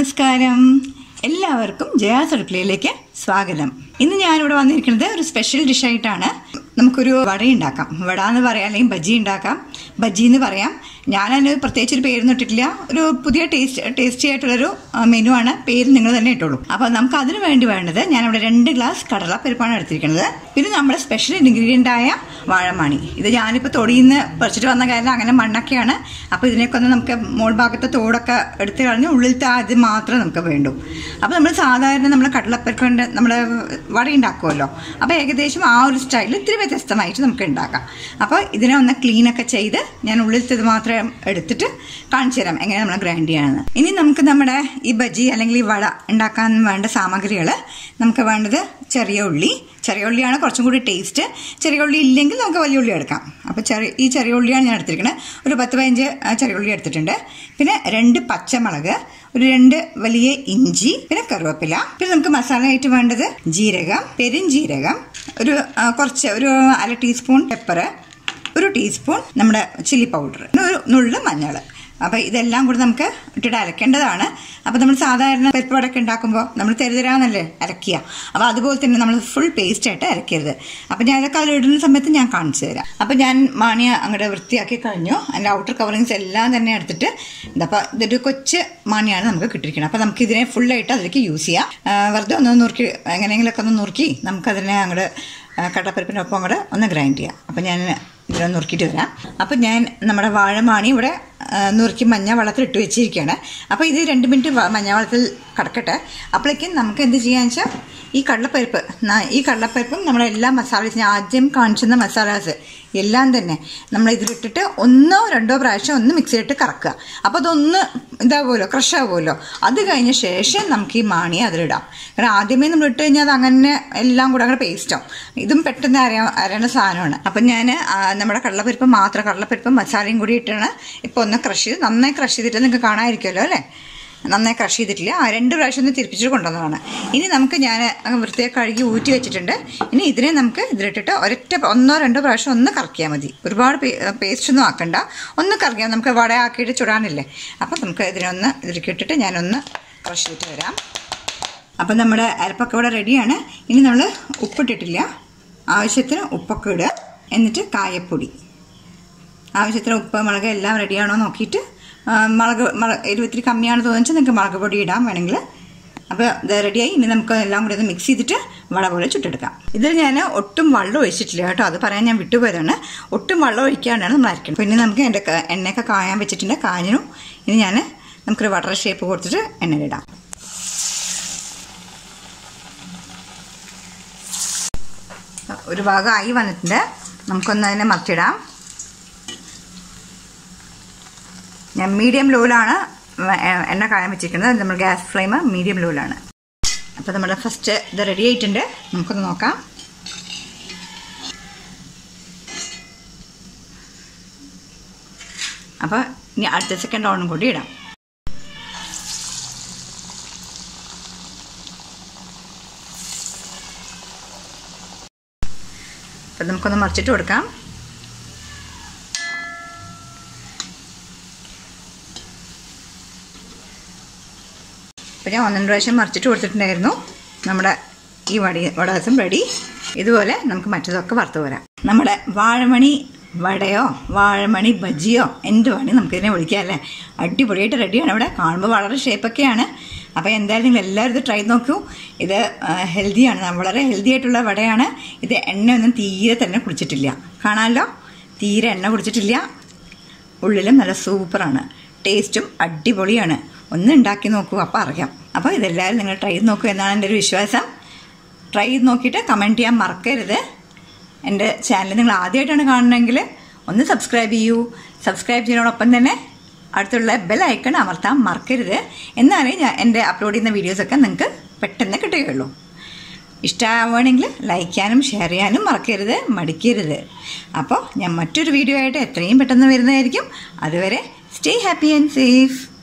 നമസ്കാരം എല്ലാവർക്കും ജയാസ് അടുക്കളയിലേക്ക് സ്വാഗതം ഇന്ന് ഞാനിവിടെ വന്നിരിക്കുന്നത് ഒരു സ്പെഷ്യൽ ഡിഷായിട്ടാണ് നമുക്കൊരു വട ഉണ്ടാക്കാം വട എന്ന് പറയാം അല്ലെങ്കിൽ ബജ്ജി ഉണ്ടാക്കാം ബജ്ജി എന്ന് പറയാം ഞാനതിന് പ്രത്യേകിച്ച് ഒരു പേരൊന്നും ഇട്ടിട്ടില്ല ഒരു പുതിയ ടേസ്റ്റ് ടേസ്റ്റി ആയിട്ടുള്ളൊരു മെനു ആണ് പേര് നിങ്ങൾ തന്നെ ഇട്ടോളൂ അപ്പോൾ നമുക്ക് അതിന് വേണ്ടി വേണ്ടത് ഞാനിവിടെ രണ്ട് ഗ്ലാസ് കടലപ്പരിപ്പാണ് എടുത്തിരിക്കുന്നത് പിന്നെ നമ്മുടെ സ്പെഷ്യൽ ഇൻഗ്രീഡിയൻ്റ് ആയ വാഴമാണി ഇത് ഞാനിപ്പോൾ തൊടിയിൽ നിന്ന് പറിച്ചിട്ട് വന്ന കാരണം അങ്ങനെ മണ്ണൊക്കെയാണ് അപ്പോൾ ഇതിനൊക്കെ ഒന്ന് നമുക്ക് മോൾ ഭാഗത്തെ തോടൊക്കെ എടുത്ത് കളഞ്ഞ് ഉള്ളിലത്തെ അത് മാത്രമേ നമുക്ക് വേണ്ടൂ അപ്പോൾ നമ്മൾ സാധാരണ നമ്മൾ കടലപ്പരിപ്പ് കൊണ്ട് നമ്മൾ വട ഉണ്ടാക്കുമല്ലോ അപ്പോൾ ഏകദേശം ആ ഒരു സ്റ്റൈലിൽ ഇത്തിരി വ്യത്യസ്തമായിട്ട് നമുക്ക് ഉണ്ടാക്കാം അപ്പോൾ ഇതിനെ ഒന്ന് ക്ലീനൊക്കെ ചെയ്ത് ഞാൻ ഉള്ളിലത്തെ ഇത് മാത്രം എടുത്തിട്ട് കാണിച്ചു തരാം എങ്ങനെ നമ്മൾ ഗ്രൈൻഡ് ചെയ്യണമെന്ന് ഇനി നമുക്ക് നമ്മുടെ ഈ ബജി അല്ലെങ്കിൽ ഈ വട ഉണ്ടാക്കാൻ വേണ്ട സാമഗ്രികൾ നമുക്ക് വേണ്ടത് ചെറിയ ഉള്ളി ചെറിയ ഉള്ളിയാണ് കുറച്ചും കൂടി ടേസ്റ്റ് ചെറിയ ഉള്ളി ഇല്ലെങ്കിൽ നമുക്ക് വലിയ ഉള്ളി എടുക്കാം അപ്പോൾ ചെറിയ ഈ ചെറിയ ഉള്ളിയാണ് ഞാൻ എടുത്തിരിക്കുന്നത് ഒരു പത്ത് പതിനഞ്ച് ചെറിയ ഉള്ളി എടുത്തിട്ടുണ്ട് പിന്നെ രണ്ട് പച്ചമുളക് ഒരു രണ്ട് വലിയ ഇഞ്ചി പിന്നെ കറിവേപ്പില പിന്നെ നമുക്ക് മസാലയായിട്ട് വേണ്ടത് ജീരകം പെരുംജീരകം ഒരു ആ, കുറച്ച് ഒരു അര ടീസ്പൂൺ പെപ്പർ ഒരു ടീസ്പൂൺ നമ്മുടെ ചില്ലി പൗഡർ ഒരു നുള്ളു മഞ്ഞൾ അപ്പോൾ ഇതെല്ലാം കൂടി നമുക്ക് ഇട്ടിട്ട് അരക്കേണ്ടതാണ് അപ്പോൾ നമ്മൾ സാധാരണ പരിപ്പുവടൊക്കെ ഉണ്ടാക്കുമ്പോൾ നമ്മൾ തെരുതരാന്നല്ലേ അരക്കുക അപ്പോൾ അതുപോലെ തന്നെ നമ്മൾ ഫുൾ പേസ്റ്റ് ആയിട്ട് അരക്കരുത് അപ്പോൾ ഞാൻ ഇതൊക്കെ അതിൽ ഇടുന്ന സമയത്ത് ഞാൻ കാണിച്ചു തരാം അപ്പോൾ ഞാൻ മാണിയ അങ്ങോട്ട് വൃത്തിയാക്കി കഴിഞ്ഞു അതിൻ്റെ ഔട്ടർ കവറിങ്സ് എല്ലാം തന്നെ എടുത്തിട്ട് ഇതപ്പോൾ ഇതൊരു കൊച്ച് മാണിയാണ് നമുക്ക് കിട്ടിയിരിക്കുന്നത് അപ്പോൾ നമുക്ക് ഇതിനെ ഫുള്ളായിട്ട് അതിലേക്ക് യൂസ് ചെയ്യാം ആ, വെറുതെ ഒന്ന് നുറുക്കി എങ്ങനെയെങ്കിലുമൊക്കെ ഒന്ന് നുറുക്കി നമുക്കതിനെ അങ്ങോട്ട് കടപ്പരിപ്പിൻ്റെ ഒപ്പം കൂടെ ഒന്ന് ഗ്രൈൻഡ് ചെയ്യാം അപ്പോൾ ഞാൻ ഇതിലൊന്ന് നുറുക്കിയിട്ട് വരാം അപ്പം ഞാൻ നമ്മുടെ വാഴമാണി ഇവിടെ ആ, നുറുക്കി മഞ്ഞ വെള്ളത്തിൽ ഇട്ട് വെച്ചിരിക്കുകയാണ് അപ്പോൾ ഇത് രണ്ട് മിനിറ്റ് വ- മഞ്ഞ വെള്ളത്തിൽ കിടക്കട്ടെ അപ്പോഴേക്കും നമുക്ക് എന്ത് ചെയ്യാന്ന് വെച്ചാൽ ഈ കടലപ്പരിപ്പ് ന- ഈ കടലപ്പരിപ്പും നമ്മളെല്ലാ മസാലസ് ഞാൻ ആദ്യം കാണിച്ചിരുന്ന മസാലാസ് എല്ലാം തന്നെ നമ്മൾ ഇതിലിട്ടിട്ട് ഒന്നോ രണ്ടോ പ്രാവശ്യം ഒന്ന് മിക്സ് ചെയ്തിട്ട് കറക്കുക അപ്പോൾ അതൊന്ന് ഇതാവുമല്ലോ ക്രഷ് ആവുമല്ലോ അത് കഴിഞ്ഞ ശേഷം നമുക്ക് ഈ മാണി അതിലിടാം കാരണം ആദ്യമേ നമ്മൾ ഇട്ട് കഴിഞ്ഞാൽ അത് അങ്ങനെ എല്ലാം കൂടെ അങ്ങനെ പേസ്റ്റാവും ഇതും പെട്ടെന്ന് അറിയാൻ അറിയണ സാധനമാണ് അപ്പം ഞാൻ നമ്മുടെ കടലപ്പരിപ്പ് മാത്രം കടലപ്പരിപ്പും മസാലയും കൂടി ഇട്ടാണ് ഇപ്പോൾ ഒന്ന് ക്രഷ് ചെയ്ത് നന്നായി ക്രഷ് ചെയ്തിട്ട് നിങ്ങൾക്ക് കാണാമായിരിക്കുമല്ലോ അല്ലേ നന്നായി ക്രഷ് ചെയ്തിട്ടില്ല ആ രണ്ട് പ്രാവശ്യം ഒന്ന് തിരിപ്പിച്ചിട്ട് കൊണ്ടുവന്നതാണ് ഇനി നമുക്ക് ഞാൻ അങ്ങ് വൃത്തിയായി കഴുകി ഊറ്റി വെച്ചിട്ടുണ്ട് ഇനി ഇതിനെ നമുക്ക് ഇതിലിട്ടിട്ട് ഒരൊറ്റ ഒന്നോ രണ്ടോ പ്രാവശ്യം ഒന്ന് കറക്കിയാൽ മതി ഒരുപാട് പേസ്റ്റ് ഒന്നും ആക്കണ്ട ഒന്ന് കറക്കിയാൽ നമുക്ക് വട ആക്കിയിട്ട് ചുടാനില്ലേ അപ്പം നമുക്ക് ഇതിനെ ഒന്ന് ഇതിലേക്ക് ഇട്ടിട്ട് ഞാനൊന്ന് ക്രഷ് ചെയ്തിട്ട് വരാം അപ്പം നമ്മുടെ അരപ്പൊക്കെ ഇവിടെ റെഡിയാണ് ഇനി നമ്മൾ ഉപ്പിട്ടിട്ടില്ല ആവശ്യത്തിന് ഉപ്പൊക്കെ ഇടുക എന്നിട്ട് കായപ്പൊടി ആവശ്യത്തിന് ഉപ്പ് മുളക് എല്ലാം റെഡിയാണോ നോക്കിയിട്ട് ആ, മുളക് മുളക് എരിവത്തിരി കമ്മിയാണ് തോന്നിച്ചാൽ നിങ്ങൾക്ക് മുളക് പൊടി ഇടാം വേണമെങ്കിൽ അപ്പോൾ ഇത് റെഡിയായി ഇനി നമുക്ക് എല്ലാം കൂടി ഒന്ന് മിക്സ് ചെയ്തിട്ട് വട പോലെ ചുട്ടെടുക്കാം ഇതിൽ ഞാൻ ഒട്ടും വെള്ളം ഒഴിച്ചിട്ടില്ല കേട്ടോ അത് പറയാൻ ഞാൻ വിട്ടുപോയതാണ് ഒട്ടും വെള്ളം ഒഴിക്കാണ്ടാണ് നമ്മൾ അരക്കുന്നത് പിന്നെ നമുക്ക് എൻ്റെ ക- എണ്ണയൊക്കെ കായാൻ വെച്ചിട്ടുണ്ട് കാഞ്ഞു ഇനി ഞാൻ നമുക്കൊരു വടർ ഷേപ്പ് കൊടുത്തിട്ട് എണ്ണയിലിടാം ഒരു ഭാഗം ആയി വന്നിട്ടുണ്ട് നമുക്കൊന്ന് അതിനെ മറിച്ചിടാം ഞാൻ മീഡിയം ലോയിലാണ് എണ്ണ കായാൻ വെച്ചിരിക്കുന്നത് നമ്മൾ ഗ്യാസ് ഫ്ലെയിം മീഡിയം ലോയിലാണ് അപ്പോൾ നമ്മുടെ ഫസ്റ്റ് ഇത് റെഡി ആയിട്ടുണ്ട് നമുക്കൊന്ന് നോക്കാം അപ്പോൾ ഇനി അടുത്ത സെക്കൻഡ് ഓണും കൂടി ഇടാം അപ്പം നമുക്കൊന്ന് മറിച്ചിട്ട് കൊടുക്കാം അപ്പോൾ ഞാൻ ഒന്നും പ്രാവശ്യം മറിച്ചിട്ട് കൊടുത്തിട്ടുണ്ടായിരുന്നു നമ്മുടെ ഈ വടി വടാസം റെഡി ഇതുപോലെ നമുക്ക് മറ്റതൊക്കെ വറുത്ത് പോരാം നമ്മുടെ വാഴമണി വടയോ വാഴമണി ബജിയോ എന്ത് വേണി നമുക്കിതിനെ വിളിക്കാം അല്ലേ അടിപൊളിയായിട്ട് റെഡിയാണ് ഇവിടെ കാണുമ്പോൾ വളരെ ഷേപ്പൊക്കെയാണ് അപ്പോൾ എന്തായാലും നിങ്ങൾ എല്ലാവരും ഇത് ട്രൈ നോക്കൂ ഇത് ഹെൽത്തിയാണ് വളരെ ഹെൽത്തി ആയിട്ടുള്ള വടയാണ് ഇത് എണ്ണയൊന്നും തീരെ തന്നെ കുടിച്ചിട്ടില്ല കാണാമല്ലോ തീരെ എണ്ണ കുടിച്ചിട്ടില്ല ഉള്ളിലും നല്ല സൂപ്പറാണ് ടേസ്റ്റും അടിപൊളിയാണ് ഒന്ന് ഉണ്ടാക്കി നോക്കൂ അപ്പോൾ അറിയാം അപ്പോൾ ഇതെല്ലാവരും നിങ്ങൾ ട്രൈ ചെയ്ത് നോക്കൂ എന്നാണ് എൻ്റെ ഒരു വിശ്വാസം ട്രൈ ചെയ്ത് നോക്കിയിട്ട് കമൻറ്റ് ചെയ്യാൻ മറക്കരുത് എൻ്റെ ചാനൽ നിങ്ങൾ ആദ്യമായിട്ടാണ് കാണണമെങ്കിൽ ഒന്ന് സബ്സ്ക്രൈബ് ചെയ്യൂ സബ്സ്ക്രൈബ് ചെയ്യുന്നതോടൊപ്പം തന്നെ അടുത്തുള്ള ബെൽ ഐക്കൺ അമർത്താൻ മറക്കരുത് എന്നാലേ ഞാൻ എൻ്റെ അപ്ലോഡ് ചെയ്യുന്ന വീഡിയോസൊക്കെ നിങ്ങൾക്ക് പെട്ടെന്ന് കിട്ടുകയുള്ളൂ ഇഷ്ടമാവുകയാണെങ്കിൽ ലൈക്ക് ചെയ്യാനും ഷെയർ ചെയ്യാനും മറക്കരുത് മടിക്കരുത് അപ്പോൾ ഞാൻ മറ്റൊരു വീഡിയോ ആയിട്ട് എത്രയും പെട്ടെന്ന് വരുന്നതായിരിക്കും അതുവരെ സ്റ്റേ ഹാപ്പി ആൻഡ് സേഫ്